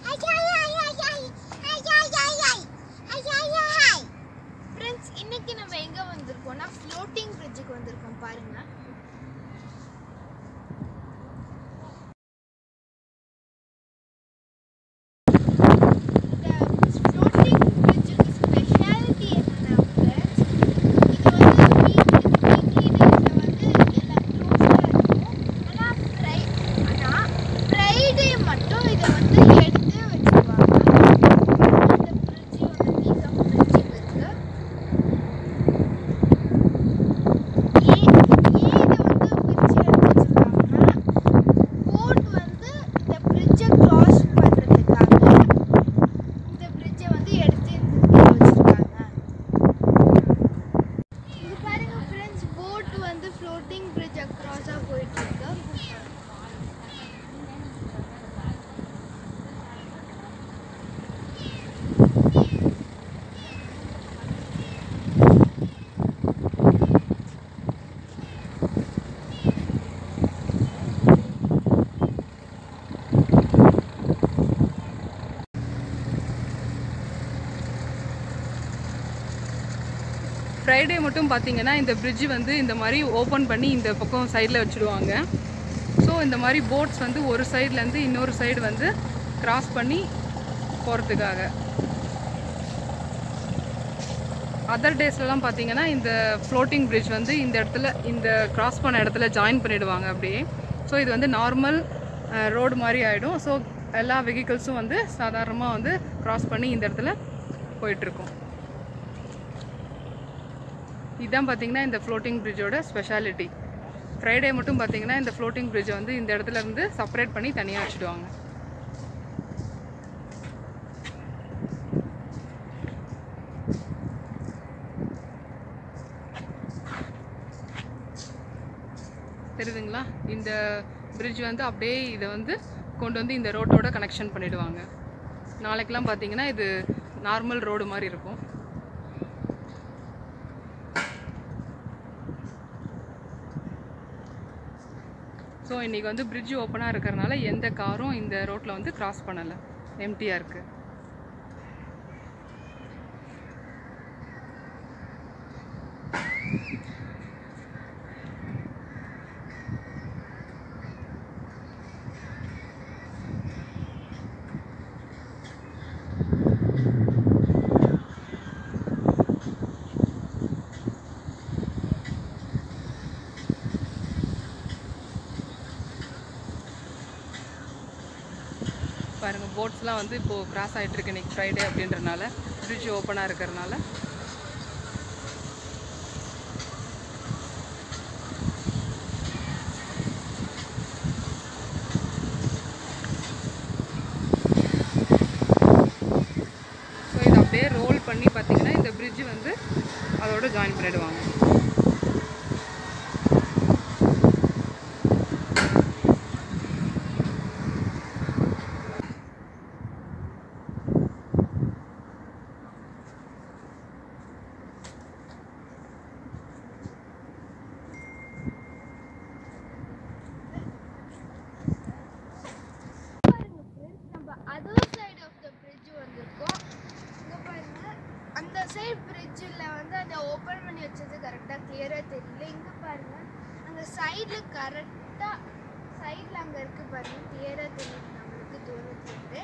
Friends இன்னைக்கு நம்ம எங்க வந்திருக்கோம்னா ஃப்ளோட்டிங் பிரிட்ஜுக்கு வந்திருக்கோம் பாருங்க இந்த floating bridge-க்கு speciality என்னன்னா friends, இது வந்து week- weekly days-ல வந்து எல்லாம் closed-ஆ இருக்கும். ஆனா Fri- ஆனா Friday மட்டும் இதை வந்து எடுத்து வச்சிருவாங்க. இந்த bridge-ஓட piece of bridge இருக்கு. ஏன் ஏன் இதை வந்து பிரிச்சு எடுத்து வச்சிருக்காங்கன்னா போட் வந்து இந்த பிரிட்ஜை கிராஸ் பண்றதுக்காக இந்த பிரிட்ஜை வந்து எடுத்து இந்த வச்சிருக்காங்க இது பாருங்க ஃப்ரெண்ட்ஸ் போட் வந்து ஃப்ளோட்டிங் பிரிட்ஜ் அக்ராஸா போயிட்டு இருக்கு ஃப்ரைடே மட்டும் பார்த்தீங்கன்னா இந்த bridge வந்து இந்த மாதிரி ஓப்பன் பண்ணி இந்த பக்கம் சைடில் வச்சுடுவாங்க ஸோ இந்த மாதிரி போட்ஸ் வந்து ஒரு சைட்லேருந்து இன்னொரு சைடு வந்து கிராஸ் பண்ணி போகிறதுக்காக அதர் டேஸ்லலாம் பார்த்தீங்கன்னா இந்த ஃப்ளோட்டிங் bridge வந்து இந்த இடத்துல இந்த கிராஸ் பண்ண இடத்துல ஜாயின் பண்ணிடுவாங்க அப்படியே ஸோ இது வந்து நார்மல் ரோடு மாதிரி ஆகிடும் ஸோ எல்லா வெஹிக்கிள்ஸும் வந்து சாதாரணமாக வந்து கிராஸ் பண்ணி இந்த இடத்துல போயிட்டுருக்கும் இதுதான் பார்த்தீங்கன்னா இந்த ஃப்ளோட்டிங் பிரிட்ஜோட ஸ்பெஷாலிட்டி ஃப்ரைடே மட்டும் பார்த்தீங்கன்னா இந்த ஃப்ளோட்டிங் பிரிட்ஜை வந்து இந்த இடத்துல இருந்து செப்பரேட் பண்ணி தனியாக வச்சுடுவாங்க தெரியுதுங்களா இந்த பிரிட்ஜ் வந்து அப்படியே இதை வந்து கொண்டு வந்து இந்த ரோட்டோட கனெக்ஷன் பண்ணிடுவாங்க நாளைக்கெல்லாம் பார்த்தீங்கன்னா இது நார்மல் ரோடு மாதிரி இருக்கும் ஸோ இன்றைக்கி வந்து பிரிட்ஜ் ஓப்பனாக இருக்கிறனால எந்த காரும் இந்த ரோட்டில் வந்து கிராஸ் பண்ணலை எம்டியாக இருக்குது பாருங்கள் போட்ஸ்லாம் வந்து இப்போது கிராஸ் ஆகிட்டு இருக்கு இன்னைக்கு ஃப்ரைடே அப்படின்றனால பிரிட்ஜ் ஓப்பனாக இருக்கிறனால ஸோ இதை அப்படியே ரோல் பண்ணி பார்த்தீங்கன்னா இந்த பிரிட்ஜ் வந்து அதோட ஜாயின் பண்ணிடுவாங்க பாருங்க friends, நம்ம other side of the bridge வந்திருக்கோம் இங்க பாருங்க அந்த சைடு பிரிட்ஜில் வந்து அதை ஓப்பன் பண்ணி வச்சது கரெக்டாக கிளியராக தெரியல இங்கே பாருங்க அங்கே சைடில் கரெக்டாக சைடில் அங்கே இருக்கு பாருங்க கிளியராக தெரியுது நம்மளுக்கு தூரத்துலேருந்து